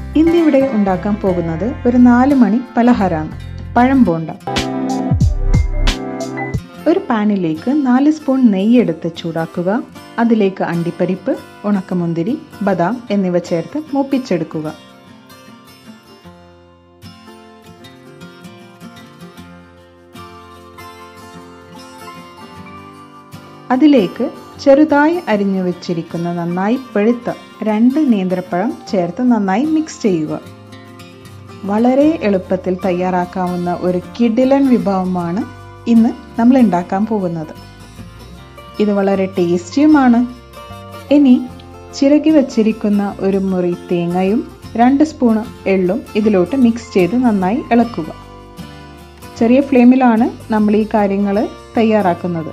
ഇന്നിവിടെ ഉണ്ടാക്കാൻ പോകുന്നത് ഒരു നാല് മണി പലഹാരമാണ് പഴം ബോണ്ട ഒരു പാനിലേക്ക് നാല് സ്പൂൺ നെയ്യ് എടുത്ത് ചൂടാക്കുക അതിലേക്ക് അണ്ടിപ്പരിപ്പ് ഉണക്കമുന്തിരി ബദാം എന്നിവ ചേർത്ത് മൂപ്പിച്ചെടുക്കുക അതിലേക്ക് ചെറുതായി അരിഞ്ഞു വെച്ചിരിക്കുന്ന നന്നായി പഴുത്ത രണ്ട് നേന്ത്രപ്പഴം ചേർത്ത് നന്നായി മിക്സ് ചെയ്യുക വളരെ എളുപ്പത്തിൽ തയ്യാറാക്കാവുന്ന ഒരു കിഡിലൻ വിഭവമാണ് ഇന്ന് നമ്മൾ ഉണ്ടാക്കാൻ പോകുന്നത് ഇത് വളരെ ടേസ്റ്റിയുമാണ് ഇനി ചിരകി വച്ചിരിക്കുന്ന ഒരു മുറി തേങ്ങയും രണ്ട് സ്പൂൺ എള്ളും ഇതിലോട്ട് മിക്സ് ചെയ്ത് നന്നായി ഇളക്കുക ചെറിയ ഫ്ലെയിമിലാണ് നമ്മൾ ഈ കാര്യങ്ങൾ തയ്യാറാക്കുന്നത്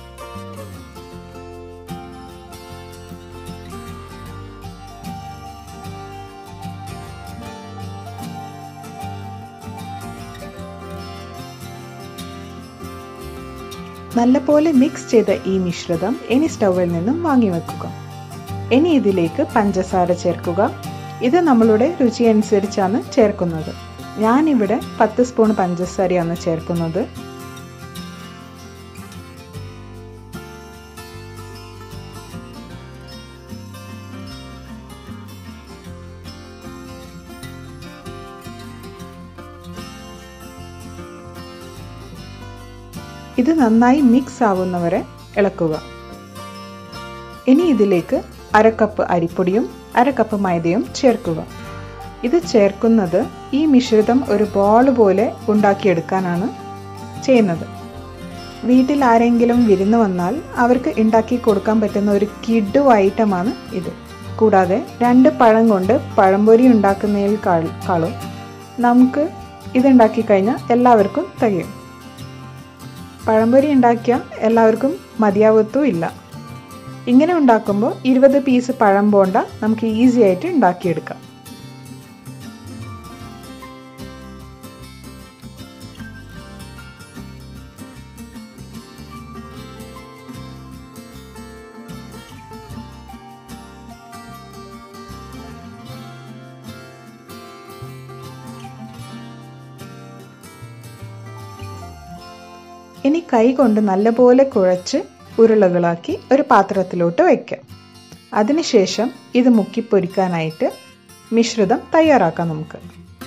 നല്ലപോലെ മിക്സ് ചെയ്ത ഈ മിശ്രിതം ഇനി സ്റ്റൗവിൽ നിന്നും വാങ്ങി വെക്കുക ഇനി ഇതിലേക്ക് പഞ്ചസാര ചേർക്കുക ഇത് നമ്മളുടെ രുചി അനുസരിച്ചാണ് ചേർക്കുന്നത് ഞാനിവിടെ പത്ത് സ്പൂൺ പഞ്ചസാരയാണ് ചേർക്കുന്നത് ഇത് നന്നായി മിക്സ് ആവുന്നവരെ ഇളക്കുക ഇനി ഇതിലേക്ക് അര കപ്പ് അരിപ്പൊടിയും അര കപ്പ് മൈദയും ചേർക്കുക ഇത് ചേർക്കുന്നത് ഈ മിശ്രിതം ഒരു ബോൾ പോലെ ഉണ്ടാക്കിയെടുക്കാനാണ് ചെയ്യുന്നത് വീട്ടിൽ ആരെങ്കിലും വിരുന്ന് വന്നാൽ അവർക്ക് ഉണ്ടാക്കി കൊടുക്കാൻ പറ്റുന്ന ഒരു കിഡു ഐറ്റമാണ് ഇത് കൂടാതെ രണ്ട് പഴം കൊണ്ട് പഴംപൊരി ഉണ്ടാക്കുന്നതിനേക്കാളും നമുക്ക് ഇതുണ്ടാക്കി കഴിഞ്ഞാൽ എല്ലാവർക്കും തികയും പഴംപൊരി ഉണ്ടാക്കിയ എല്ലാവർക്കും മതിയാവത്തും ഇല്ല ഇങ്ങനെ ഉണ്ടാക്കുമ്പോൾ ഇരുപത് പീസ് പഴം പോണ്ട നമുക്ക് ഈസി ആയിട്ട് ഉണ്ടാക്കിയെടുക്കാം ഇനി കൈ കൊണ്ട് നല്ലപോലെ കുഴച്ച് ഉരുളകളാക്കി ഒരു പാത്രത്തിലോട്ട് വയ്ക്കാം അതിനുശേഷം ഇത് മുക്കി പൊരിക്കാനായിട്ട് മിശ്രിതം തയ്യാറാക്കാം നമുക്ക്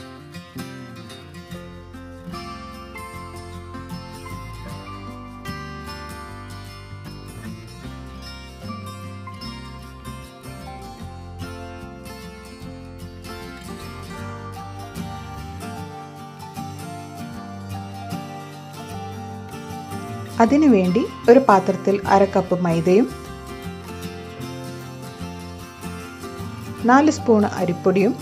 അതിനുവേണ്ടി ഒരു പാത്രത്തിൽ അര കപ്പ് മൈദയും നാല് സ്പൂൺ അരിപ്പൊടിയും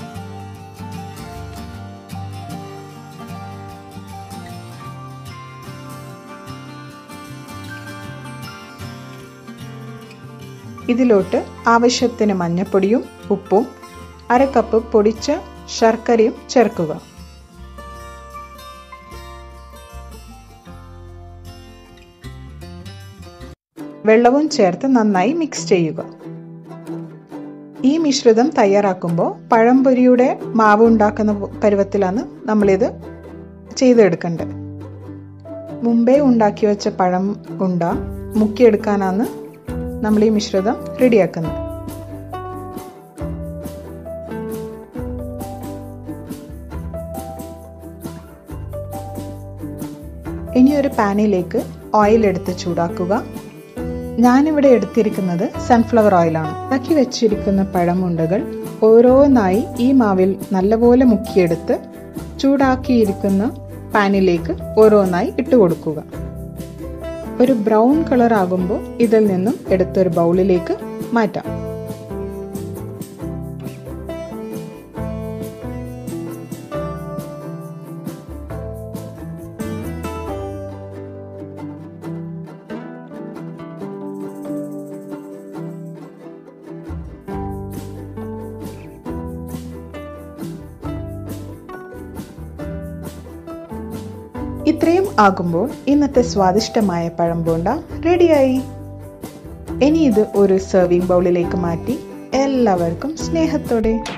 ഇതിലോട്ട് ആവശ്യത്തിന് മഞ്ഞപ്പൊടിയും ഉപ്പും അര കപ്പ് പൊടിച്ച ശർക്കരയും ചേർക്കുക വെള്ളവും ചേർത്ത് നന്നായി മിക്സ് ചെയ്യുക ഈ മിശ്രിതം തയ്യാറാക്കുമ്പോൾ പഴംപൊരിയുടെ മാവ് ഉണ്ടാക്കുന്ന പരുവത്തിലാണ് നമ്മളിത് ചെയ്തെടുക്കേണ്ടത് മുമ്പേ ഉണ്ടാക്കി വെച്ച പഴം ഉണ്ട മുക്കിയെടുക്കാനാണ് നമ്മൾ ഈ മിശ്രിതം റെഡിയാക്കുന്നത് ഇനി ഒരു പാനിലേക്ക് ഓയിൽ എടുത്ത് ചൂടാക്കുക ഞാനിവിടെ എടുത്തിരിക്കുന്നത് സൺഫ്ലവർ ഓയിലാണ് ഉണ്ടാക്കി വെച്ചിരിക്കുന്ന പഴമുണ്ടകൾ ഓരോന്നായി ഈ മാവിൽ നല്ലപോലെ മുക്കിയെടുത്ത് ചൂടാക്കിയിരിക്കുന്ന പാനിലേക്ക് ഓരോന്നായി ഇട്ട് കൊടുക്കുക ഒരു ബ്രൗൺ കളർ ആകുമ്പോൾ ഇതിൽ നിന്നും എടുത്തൊരു ബൗളിലേക്ക് മാറ്റാം ഇത്രയും ആകുമ്പോൾ ഇന്നത്തെ സ്വാദിഷ്ടമായ പഴം ബോണ്ട റെഡിയായി ഇനി ഇത് ഒരു സെർവിംഗ് ബൗളിലേക്ക് മാറ്റി എല്ലാവർക്കും സ്നേഹത്തോടെ